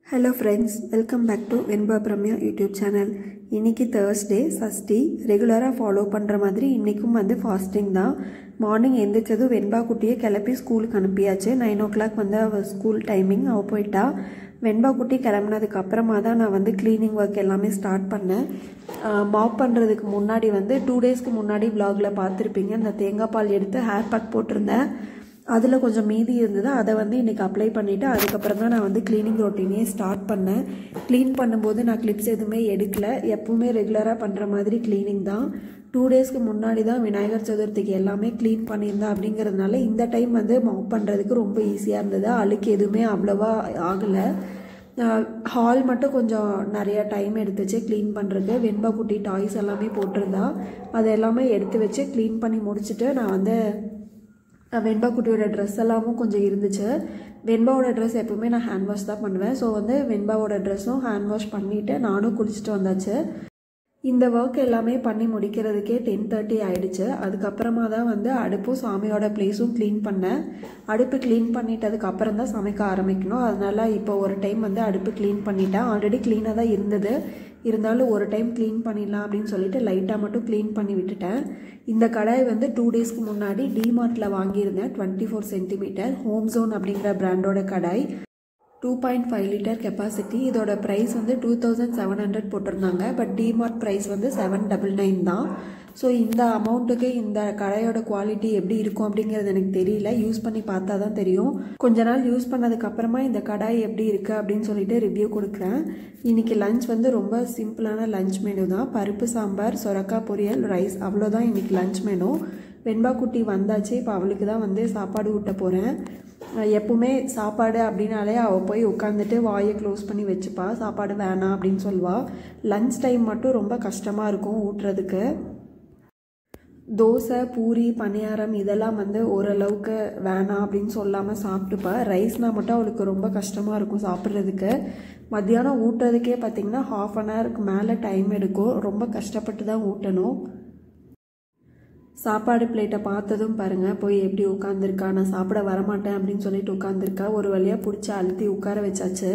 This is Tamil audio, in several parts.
hello friends welcome back to Venba Pramya YouTube channel இன்றைக்கி தேர்ஸ்டே சஷ்டி ரெகுலராக ஃபாலோ பண்ணுற மாதிரி இன்றைக்கும் வந்து ஃபாஸ்டிங் தான் மார்னிங் எந்திரிச்சதும் வெண்பா குட்டியை கிளப்பி ஸ்கூலுக்கு அனுப்பியாச்சு நைன் ஓ கிளாக் வந்து அவள் ஸ்கூல் டைமிங் அவள் போயிட்டா வெண்பா குட்டி கிளம்புனதுக்கு அப்புறமா தான் நான் வந்து க்ளீனிங் ஒர்க் எல்லாமே ஸ்டார்ட் பண்ணேன் மாப் பண்ணுறதுக்கு முன்னாடி வந்து டூ டேஸ்க்கு முன்னாடி vlogல பார்த்துருப்பீங்க இந்த தேங்காய் பால் எடுத்து ஹேர் பேக் போட்டிருந்தேன் அதில் கொஞ்சம் மீதி இருந்தது அதை வந்து இன்றைக்கி அப்ளை பண்ணிவிட்டு அதுக்கப்புறம் தான் நான் வந்து க்ளீனிங் ரொட்டீனே ஸ்டார்ட் பண்ணேன் க்ளீன் பண்ணும்போது நான் கிளிப்ஸ் எதுவுமே எடுக்கல எப்பவுமே ரெகுலராக பண்ணுற மாதிரி க்ளீனிங் தான் டூ டேஸ்க்கு முன்னாடி தான் விநாயகர் சதுர்த்திக்கு எல்லாமே க்ளீன் பண்ணியிருந்தேன் அப்படிங்கிறதுனால இந்த டைம் வந்து மாப் பண்ணுறதுக்கு ரொம்ப ஈஸியாக இருந்தது அழுக்கு எதுவுமே அவ்வளோவா ஆகலை ஹால் மட்டும் கொஞ்சம் நிறைய டைம் எடுத்துச்சு க்ளீன் பண்ணுறதுக்கு வெண்பா குட்டி டாய்ஸ் எல்லாமே போட்டிருந்தா அது எல்லாமே எடுத்து வச்சு க்ளீன் பண்ணி முடிச்சுட்டு நான் வந்து வெண்பா குட்டியோட ட்ரெஸ் எல்லாமும் கொஞ்சம் இருந்துச்சு வெண்பாவோட ட்ரெஸ் எப்பவுமே நான் ஹேண்ட் வாஷ் தான் பண்ணுவேன் ஸோ வந்து வெண்பாவோட ட்ரெஸ்ஸும் ஹேண்ட் வாஷ் பண்ணிவிட்டு நானும் குளிச்சுட்டு வந்தாச்சு இந்த ஒர்க் எல்லாமே பண்ணி முடிக்கிறதுக்கே டென் தேர்ட்டி ஆயிடுச்சு அதுக்கப்புறமா தான் வந்து அடுப்பும் சாமியோட பிளேஸும் க்ளீன் பண்ணேன் அடுப்பு க்ளீன் பண்ணிட்டதுக்கு அப்புறம் தான் சமைக்க ஆரம்பிக்கணும் அதனால இப்போ ஒரு டைம் வந்து அடுப்பு க்ளீன் பண்ணிட்டேன் ஆல்ரெடி க்ளீனாக தான் இருந்தது இருந்தாலும் ஒரு டைம் க்ளீன் பண்ணிடலாம் அப்படின்னு சொல்லிட்டு லைட்டாக மட்டும் க்ளீன் பண்ணி விட்டுட்டேன் இந்த கடாய் வந்து டூ டேஸ்க்கு முன்னாடி டிமார்ட்டில் வாங்கியிருந்தேன் twenty four centimetre home zone அப்படிங்கிற பிராண்டோட கடாய் two point five litre capacity இதோட ப்ரைஸ் வந்து டூ தௌசண்ட் செவன் ஹண்ட்ரட் போட்டிருந்தாங்க பட் டிமார்ட் ப்ரைஸ் வந்து செவன் டபுள் நைன் தான் ஸோ இந்த அமௌண்ட்டுக்கு இந்த கடையோட குவாலிட்டி எப்படி இருக்கும் அப்படிங்கிறது எனக்கு தெரியல யூஸ் பண்ணி பார்த்தா தான் தெரியும் கொஞ்ச நாள் யூஸ் பண்ணதுக்கு அப்புறமா இந்த கடாய் எப்படி இருக்குது அப்படின்னு சொல்லிட்டு ரிவ்யூ கொடுக்குறேன் இன்னைக்கு லஞ்ச் வந்து ரொம்ப சிம்பிளான லஞ்ச் மெனு தான் பருப்பு சாம்பார் சொரக்காய் பொரியல் ரைஸ் அவ்வளோதான் இன்னைக்கு லஞ்ச் மெனு வெண்பா குட்டி வந்தாச்சு இப்போ அவளுக்கு தான் வந்து சாப்பாடு ஊட்ட போகிறேன் எப்பவுமே சாப்பாடு அப்படின்னாலே அவள் போய் உட்காந்துட்டு வாயை க்ளோஸ் பண்ணி வச்சுப்பா சாப்பாடு வேணாம் அப்படின்னு சொல்லுவாள் லஞ்ச் டைம் மட்டும் ரொம்ப கஷ்டமாக இருக்கும் ஊட்டுறதுக்கு தோசை பூரி பணியாரம் இதெல்லாம் வந்து ஓரளவுக்கு வேணாம் அப்படின்னு சொல்லாமல் சாப்பிட்டுப்பா ரைஸ்னால் மட்டும் அவளுக்கு ரொம்ப கஷ்டமாக இருக்கும் சாப்பிட்றதுக்கு மத்தியானம் ஊட்டுறதுக்கே பார்த்திங்கன்னா ஹாஃப் அன் ஹவருக்கு மேலே டைம் எடுக்கும் ரொம்ப கஷ்டப்பட்டு தான் ஊட்டணும் சாப்பாடு பிளேட்டை பார்த்ததும் பாருங்கள் போய் எப்படி உட்காந்துருக்கா நான் சாப்பிட வரமாட்டேன் அப்படின்னு சொல்லிட்டு உட்காந்துருக்கா ஒரு வழியாக பிடிச்சி அழுத்தி உட்கார வச்சாச்சு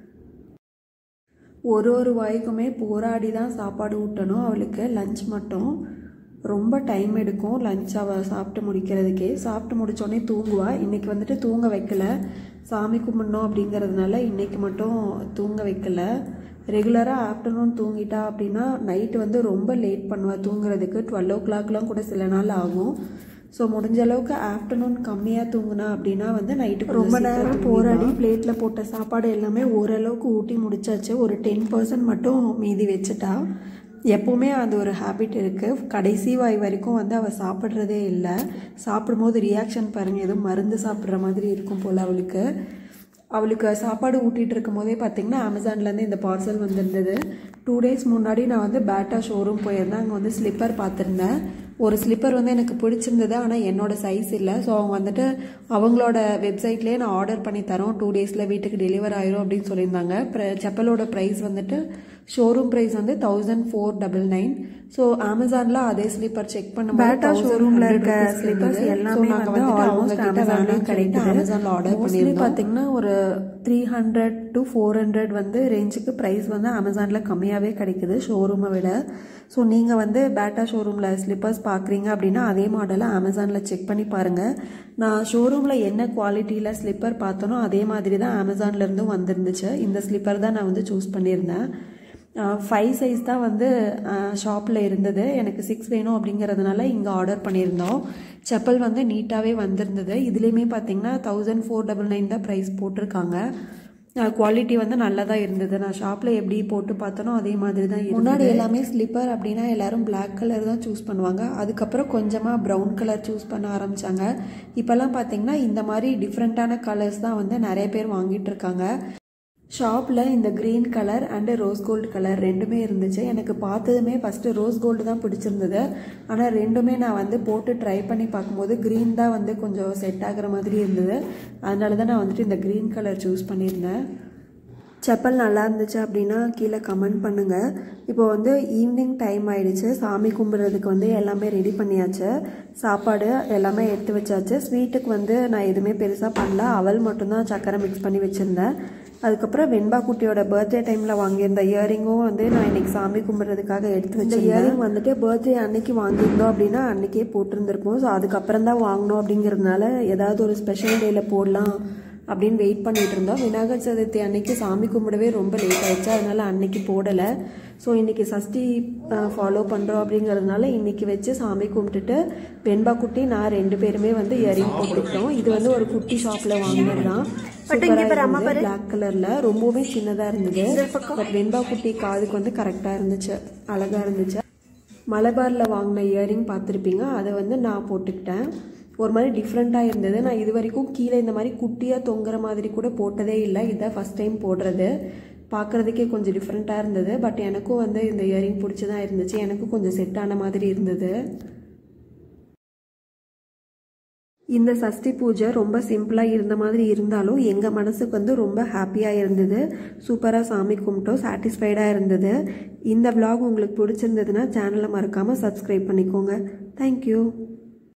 ஒரு ஒரு வாய்க்குமே போராடி தான் சாப்பாடு ஊட்டணும் அவளுக்கு லஞ்ச் மட்டும் ரொம்ப டைம் எடுக்கும் லஞ்ச் அவள் சாப்பிட்டு முடிக்கிறதுக்கே சாப்பிட்டு முடித்தோடனே தூங்குவா இன்றைக்கி வந்துட்டு தூங்க வைக்கல சாமி கும்பிடணும் அப்படிங்கிறதுனால இன்றைக்கி மட்டும் தூங்க வைக்கல ரெகுலராக ஆஃப்டர்நூன் தூங்கிட்டா அப்படின்னா நைட்டு வந்து ரொம்ப லேட் பண்ணுவாள் தூங்குறதுக்கு டுவெல் ஓ கிளாக்லாம் கூட சில நாள் ஆகும் ஸோ முடிஞ்ச அளவுக்கு ஆஃப்டர்நூன் கம்மியாக தூங்குனா அப்படின்னா வந்து நைட்டு ரொம்ப நேரம் போராடி பிளேட்டில் போட்ட சாப்பாடு எல்லாமே ஓரளவுக்கு ஊட்டி முடிச்சாச்சு ஒரு டென் பர்சன்ட் மட்டும் மீதி வச்சுட்டா எப்போவுமே அது ஒரு ஹேபிட் இருக்குது கடைசி வாய் வரைக்கும் வந்து அவள் சாப்பிட்றதே இல்லை சாப்பிடும்போது ரியாக்ஷன் பாருங்கள் எதுவும் மருந்து சாப்பிட்ற மாதிரி இருக்கும் போல் அவளுக்கு அவளுக்கு சாப்பாடு ஊட்டிகிட்டு இருக்கும் போதே பார்த்தீங்கன்னா அமேசான்லேருந்து இந்த பார்சல் வந்திருந்தது டூ டேஸ் முன்னாடி நான் வந்து பேட்டா ஷோரூம் போயிருந்தேன் அங்கே வந்து ஸ்லிப்பர் பார்த்துருந்தேன் ஒரு ஸ்லிப்பர் வந்து எனக்கு பிடிச்சிருந்தது ஆனால் என்னோட சைஸ் இல்லை ஸோ அவங்க வந்துட்டு அவங்களோட வெப்சைட்லேயே நான் ஆர்டர் பண்ணி தரோம் டூ டேஸில் வீட்டுக்கு டெலிவர் ஆயிரும் அப்படின்னு சொல்லியிருந்தாங்க செப்பலோட ப்ரைஸ் வந்துட்டு ஷோரூம் ப்ரைஸ் வந்து thousand four double nine so அமேசானில் அதே ஸ்லிப்பர் செக் பண்ண பேட்டா ஷோரூமில் இருக்க ஸ்லிப்பர்ஸ் எல்லாமே வந்து ஆல்மோஸ்ட் அமேசான்லேயும் கிடைக்குது அமேசானில் ஆர்டர் பண்ணி பார்த்தீங்கன்னா ஒரு three hundred to four hundred வந்து ரேஞ்சுக்கு ப்ரைஸ் வந்து அமேசானில் கம்மியாகவே கிடைக்குது ஷோரூமை விட ஸோ நீங்கள் வந்து பேட்டா ஷோரூமில் ஸ்லிப்பர்ஸ் பார்க்குறீங்க அப்படின்னா அதே மாடலை அமேசானில் செக் பண்ணி பாருங்கள் நான் ஷோரூமில் என்ன குவாலிட்டியில் ஸ்லிப்பர் பார்த்தனோ அதே மாதிரி தான் அமேசான்லேருந்தும் வந்திருந்துச்சு இந்த ஸ்லிப்பர் தான் நான் வந்து சூஸ் பண்ணியிருந்தேன் ஃபைவ் சைஸ் தான் வந்து ஷாப்பில் இருந்தது எனக்கு சிக்ஸ் வேணும் அப்படிங்கிறதுனால இங்கே ஆர்டர் பண்ணியிருந்தோம் செப்பல் வந்து நீட்டாகவே வந்திருந்தது இதுலேயுமே பார்த்தீங்கன்னா தௌசண்ட் ஃபோர் டபுள் நைன் தான் ப்ரைஸ் போட்டிருக்காங்க குவாலிட்டி வந்து நல்லா தான் இருந்தது நான் ஷாப்பில் எப்படி போட்டு பார்த்தனோ அதே மாதிரி தான் முன்னாடி எல்லாமே ஸ்லிப்பர் அப்படின்னா எல்லாரும் பிளாக் கலர் தான் சூஸ் பண்ணுவாங்க அதுக்கப்புறம் கொஞ்சமாக ப்ரௌன் கலர் சூஸ் பண்ண ஆரம்பித்தாங்க இப்போல்லாம் பார்த்தீங்கன்னா இந்த மாதிரி டிஃப்ரெண்ட்டான கலர்ஸ் தான் வந்து நிறைய பேர் வாங்கிட்டு இருக்காங்க ஷாப்பில் இந்த green colour and rose gold colour ரெண்டுமே இருந்துச்சு எனக்கு பார்த்ததுமே ஃபஸ்ட்டு ரோஸ் கோல்டு தான் பிடிச்சிருந்தது ஆனால் ரெண்டுமே நான் வந்து போட்டு ட்ரை பண்ணி பார்க்கும்போது க்ரீன் தான் வந்து கொஞ்சம் செட் ஆகிற மாதிரி இருந்தது அதனால தான் நான் வந்துட்டு இந்த க்ரீன் கலர் சூஸ் பண்ணியிருந்தேன் செப்பல் நல்லா இருந்துச்சு அப்படின்னா கீழே கமெண்ட் பண்ணுங்கள் இப்போ வந்து ஈவினிங் டைம் ஆயிடுச்சு சாமி கும்பிட்றதுக்கு வந்து எல்லாமே ரெடி பண்ணியாச்சு சாப்பாடு எல்லாமே எடுத்து வச்சாச்சு ஸ்வீட்டுக்கு வந்து நான் எதுவுமே பெருசாக பண்ணல அவல் மட்டும்தான் சக்கரை மிக்ஸ் பண்ணி வச்சுருந்தேன் அதுக்கப்புறம் வெண்பா குட்டியோட பர்த்டே டைமில் வாங்கியிருந்த இயரிங்கும் வந்து நான் இன்னைக்கு சாமி கும்பிட்றதுக்காக எடுத்து வச்ச இயரிங் வந்துட்டு பர்த்டே அன்னைக்கு வாங்கியிருந்தோம் அப்படின்னா அன்னைக்கே போட்டிருந்திருப்போம் ஸோ அதுக்கப்புறம் தான் வாங்கினோம் அப்படிங்கிறதுனால ஏதாவது ஒரு ஸ்பெஷல் டேயில் போடலாம் அப்படின்னு வெயிட் பண்ணிட்டு இருந்தோம் விநாயகர் சதுர்த்தி அன்னைக்கு சாமி கும்பிடவே ரொம்ப லேட் ஆயிடுச்சு அதனால அன்னைக்கு போடலை ஸோ இன்னைக்கு சஷ்டி ஃபாலோ பண்ணுறோம் அப்படிங்கிறதுனால இன்னைக்கு வச்சு சாமி கும்பிட்டுட்டு வெண்பா குட்டி நான் ரெண்டு பேருமே வந்து இயரிங் போட்டுக்கிட்டோம் இது வந்து ஒரு குட்டி ஷாப்பில் வாங்கினது தான் பிளாக் கலரில் ரொம்பவே சின்னதாக இருந்தது பட் வெண்பா குட்டி காதுக்கு வந்து கரெக்டாக இருந்துச்சு அழகாக இருந்துச்சு மலபாரில் வாங்கின இயரிங் பார்த்துருப்பீங்க அதை வந்து நான் போட்டுக்கிட்டேன் ஒரு மாதிரி டிஃப்ரெண்ட்டாக இருந்தது நான் இது வரைக்கும் கீழே இந்த மாதிரி குட்டியாக தொங்குற மாதிரி கூட போட்டதே இல்லை இதான் ஃபஸ்ட் டைம் போடுறது பார்க்குறதுக்கே கொஞ்சம் டிஃப்ரெண்ட்டாக இருந்தது பட் எனக்கும் வந்து இந்த இயரிங் பிடிச்சி தான் இருந்துச்சு எனக்கும் கொஞ்சம் செட் ஆன மாதிரி இருந்தது இந்த சஷ்டி பூஜை ரொம்ப சிம்பிளாக இருந்த மாதிரி இருந்தாலும் எங்கள் மனசுக்கு வந்து ரொம்ப ஹாப்பியாக இருந்தது சூப்பராக சாமி கும்பிட்டோம் சாட்டிஸ்ஃபைடாக இருந்தது இந்த vlog உங்களுக்கு பிடிச்சிருந்ததுன்னா சேனலை மறக்காமல் சப்ஸ்கிரைப் பண்ணிக்கோங்க தேங்க்யூ